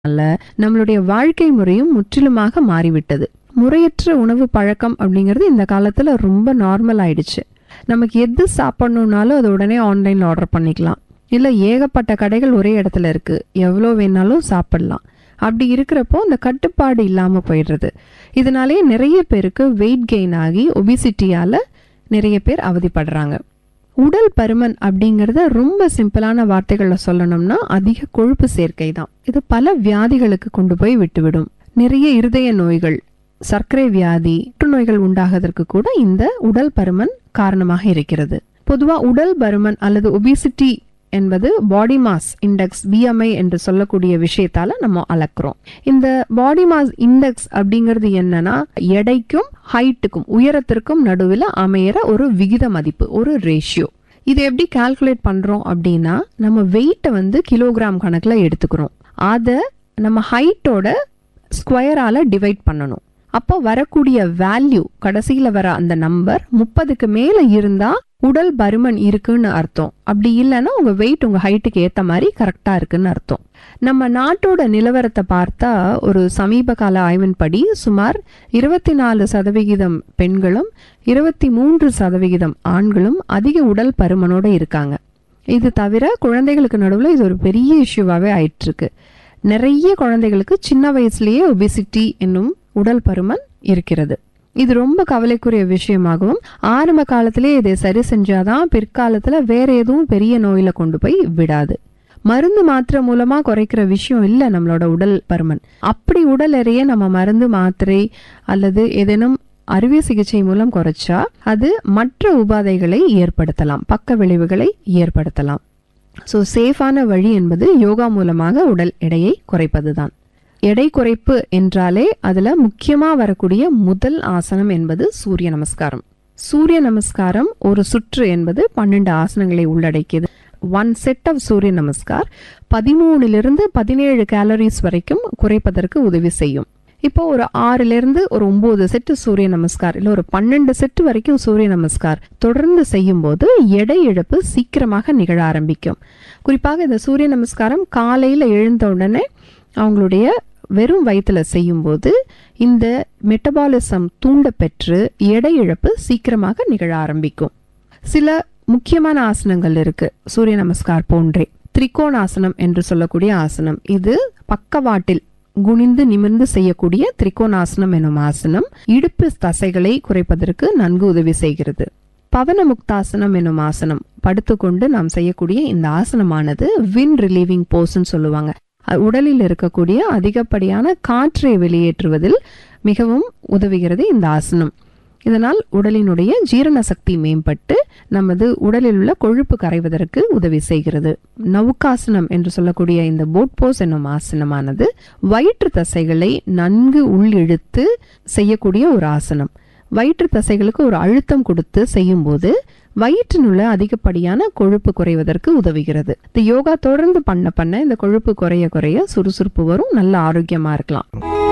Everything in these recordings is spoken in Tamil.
அல்ல நம்மளுடைய வாழ்க்கை முறையும் முற்றிலுமாக மாறிவிட்டது முறையற்ற உணவு பழக்கம் அப்படிங்கிறது இந்த காலத்துல ரொம்ப நார்மல் ஆயிடுச்சு நமக்கு எது சாப்பிடணும்னாலும் அது உடனே ஆன்லைன்ல ஆர்டர் பண்ணிக்கலாம் இல்ல ஏகப்பட்ட கடைகள் ஒரே இடத்துல இருக்கு எவ்வளோ வேணாலும் சாப்பிடலாம் அப்படி இருக்கிறப்போ இந்த கட்டுப்பாடு இல்லாம போயிடுறது இதனாலேயே நிறைய பேருக்கு வெயிட் கெயின் ஆகி ஒபிசிட்டியால நிறைய பேர் அவதிப்படுறாங்க உடல் பருமன் அப்படிங்கறத ரொம்ப சிம்பிளான வார்த்தைகள்ல சொல்லணும்னா அதிக கொழுப்பு சேர்க்கை தான் இது பல வியாதிகளுக்கு கொண்டு போய் விட்டுவிடும் நிறைய இருதய நோய்கள் சர்க்கரை வியாதி புற்றுநோய்கள் உண்டாவதற்கு கூட இந்த உடல் பருமன் காரணமாக இருக்கிறது பொதுவா உடல் பருமன் அல்லது ஒபிசிட்டி என்பது பாடி மாஸ் இண்டெக்ஸ் பிஎம்ஐ என்று சொல்லக்கூடிய விஷயத்தால நம்ம அளக்குறோம் இந்த பாடி மாஸ் இண்டெக்ஸ் அப்படிங்கிறது என்னன்னா எடைக்கும் ஹைட்டுக்கும் உயரத்திற்கும் நடுவில் அமையிற ஒரு விகித மதிப்பு ஒரு ரேஷியோ இது எப்படி கால்குலேட் பண்றோம் அப்படின்னா நம்ம வெயிட்டை வந்து கிலோகிராம் கணக்குல எடுத்துக்கிறோம் அதை நம்ம ஹைட்டோட ஸ்கொயரால டிவைட் பண்ணணும் அப்போ வரக்கூடிய வேல்யூ கடைசியில வர அந்த நம்பர் முப்பதுக்கு மேல இருந்தா உடல் பருமன் இருக்குன்னு அர்த்தம் அப்படி இல்லைன்னா உங்க வெயிட் உங்க ஹைட்டுக்கு ஏத்த மாதிரி கரெக்டா இருக்குன்னு அர்த்தம் நம்ம நாட்டோட நிலவரத்தை பார்த்தா ஒரு சமீப கால ஆய்வின்படி சுமார் இருபத்தி நாலு சதவிகிதம் பெண்களும் இருபத்தி மூன்று சதவிகிதம் ஆண்களும் அதிக உடல் பருமனோட இருக்காங்க இது தவிர குழந்தைகளுக்கு நடுவில் இது ஒரு பெரிய இஷ்யூவாகவே ஆயிட்டு இருக்கு நிறைய குழந்தைகளுக்கு சின்ன வயசுலயே ஒபிசிட்டி என்னும் உடல் பருமன் இருக்கிறது இது ரொம்ப கவலைக்குரிய விஷயமாகவும் ஆரம்ப காலத்திலே இதை சரி செஞ்சாதான் பிற்காலத்துல வேற எதுவும் பெரிய நோயில கொண்டு போய் விடாது மருந்து மாத்திரை மூலமா குறைக்கிற விஷயம் இல்ல நம்மளோட உடல் பருமன் அப்படி உடல் எறைய நம்ம மருந்து மாத்திரை அல்லது ஏதேனும் அறுவை சிகிச்சை மூலம் குறைச்சா அது மற்ற உபாதைகளை ஏற்படுத்தலாம் பக்க விளைவுகளை ஏற்படுத்தலாம் ஸோ சேஃபான வழி என்பது யோகா மூலமாக உடல் எடையை குறைப்பதுதான் எடை குறைப்பு என்றாலே அதுல முக்கியமா வரக்கூடிய முதல் ஆசனம் என்பது சூரிய நமஸ்காரம் சூரிய நமஸ்காரம் ஒரு சுற்று என்பது பன்னெண்டு ஆசனங்களை உள்ளடக்கியது ஒன் செட் ஆஃப் சூரிய நமஸ்கார் பதிமூணிலிருந்து பதினேழு கேலரிஸ் வரைக்கும் குறைப்பதற்கு உதவி செய்யும் இப்போ ஒரு ஆறுல இருந்து ஒரு ஒன்பது செட்டு சூரிய நமஸ்கார் இல்ல ஒரு பன்னெண்டு செட்டு வரைக்கும் சூரிய நமஸ்கார் தொடர்ந்து செய்யும் போது எடை இழப்பு சீக்கிரமாக நிகழ ஆரம்பிக்கும் குறிப்பாக இந்த சூரிய நமஸ்காரம் காலையில எழுந்த உடனே அவங்களுடைய வெறும் வயிற்றுல செய்யும்போது இந்த மெட்டபாலிசம் தூண்ட பெற்று எடை இழப்பு சீக்கிரமாக நிகழ ஆரம்பிக்கும் சில முக்கியமான ஆசனங்கள் இருக்கு சூரிய நமஸ்கார் போன்றே திரிகோணாசனம் என்று சொல்லக்கூடிய ஆசனம் இது பக்கவாட்டில் குனிந்து நிமிர்ந்து செய்யக்கூடிய திரிகோணாசனம் எனும் ஆசனம் இடுப்பு தசைகளை குறைப்பதற்கு நன்கு உதவி செய்கிறது பவன முக்தாசனம் எனும் ஆசனம் படுத்துக்கொண்டு நாம் செய்யக்கூடிய இந்த ஆசனமானது வின் ரிலீவிங் போஸ்ன்னு சொல்லுவாங்க உடலில் இருக்கக்கூடிய அதிகப்படியான காற்றை வெளியேற்றுவதில் மிகவும் உதவுகிறது இந்த ஆசனம் இதனால் உடலினுடைய ஜீரண சக்தி மேம்பட்டு நமது உடலில் உள்ள கொழுப்பு கரைவதற்கு உதவி செய்கிறது நவுக்காசனம் என்று சொல்லக்கூடிய இந்த போட் போஸ் என்னும் ஆசனமானது வயிற்று தசைகளை நன்கு உள்ளிழுத்து செய்யக்கூடிய ஒரு ஆசனம் வயிற்று தசைகளுக்கு ஒரு அழுத்தம் கொடுத்து செய்யும்போது வயிற்றினுள்ள அதிகப்படியான கொழுப்பு குறைவதற்கு உதவுகிறது இந்த யோகா தொடர்ந்து பண்ண பண்ண இந்த கொழுப்பு குறைய குறைய சுறுசுறுப்பு வரும் நல்ல ஆரோக்கியமா இருக்கலாம்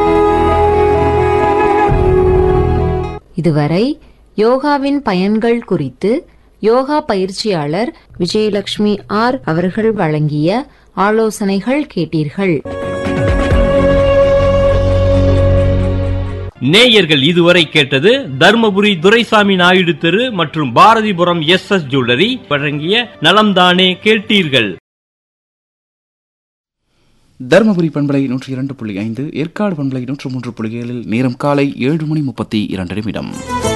இதுவரை யோகாவின் பயன்கள் குறித்து யோகா பயிற்சியாளர் விஜயலட்சுமி ஆர் அவர்கள் வழங்கிய ஆலோசனைகள் கேட்டீர்கள் நேயர்கள் இதுவரை கேட்டது தர்மபுரி துரைசாமி நாயுடு தெரு மற்றும் பாரதிபுரம் எஸ் எஸ் ஜுவல்லரி வழங்கிய நலம்தானே கேட்டீர்கள் தருமபுரி பண்பலை நூற்றி இரண்டு புள்ளி ஐந்து ஏற்காடு பண்பலை நூற்று மூன்று புள்ளி ஏழில் நேரம் காலை ஏழு மணி முப்பத்தி இரண்டு நிமிடம்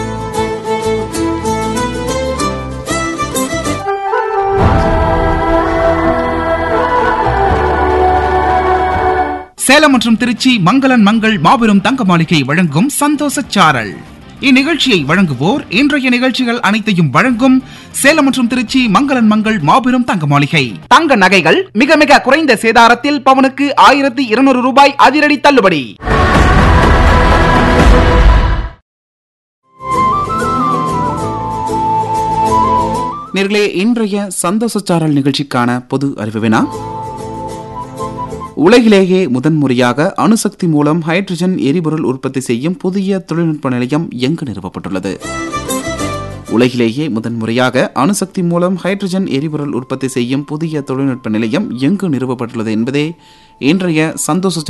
சேலம் மற்றும் திருச்சி மங்களன் மங்கள் மாபெரும் தங்க மாளிகை வழங்கும் சந்தோஷ சாரல் இந்நிகழ்ச்சியை வழங்குவோர் இன்றைய நிகழ்ச்சிகள் அனைத்தையும் வழங்கும் சேலம் மற்றும் திருச்சி மங்களன் மங்கள் மாபெரும் தங்க மாளிகை தங்க நகைகள் மிக மிக குறைந்த சேதாரத்தில் பவனுக்கு ஆயிரத்தி இருநூறு ரூபாய் அதிரடி தள்ளுபடி நேர்களே இன்றைய சந்தோஷச்சாரல் நிகழ்ச்சிக்கான பொது அறிவு வினா உலகிலேயே முதன்முறையாக அணுசக்தி மூலம் ஹைட்ரஜன் எரிபொருள் உற்பத்தி செய்யும் புதிய தொழில்நுட்ப நிலையம் எங்கு நிறுவப்பட்டுள்ளது உலகிலேயே முதன்முறையாக அணுசக்தி மூலம் ஹைட்ரஜன் எரிபொருள் உற்பத்தி செய்யும் புதிய தொழில்நுட்ப நிலையம் எங்கு நிறுவப்பட்டுள்ளது என்பதே இன்றைய சந்தோஷ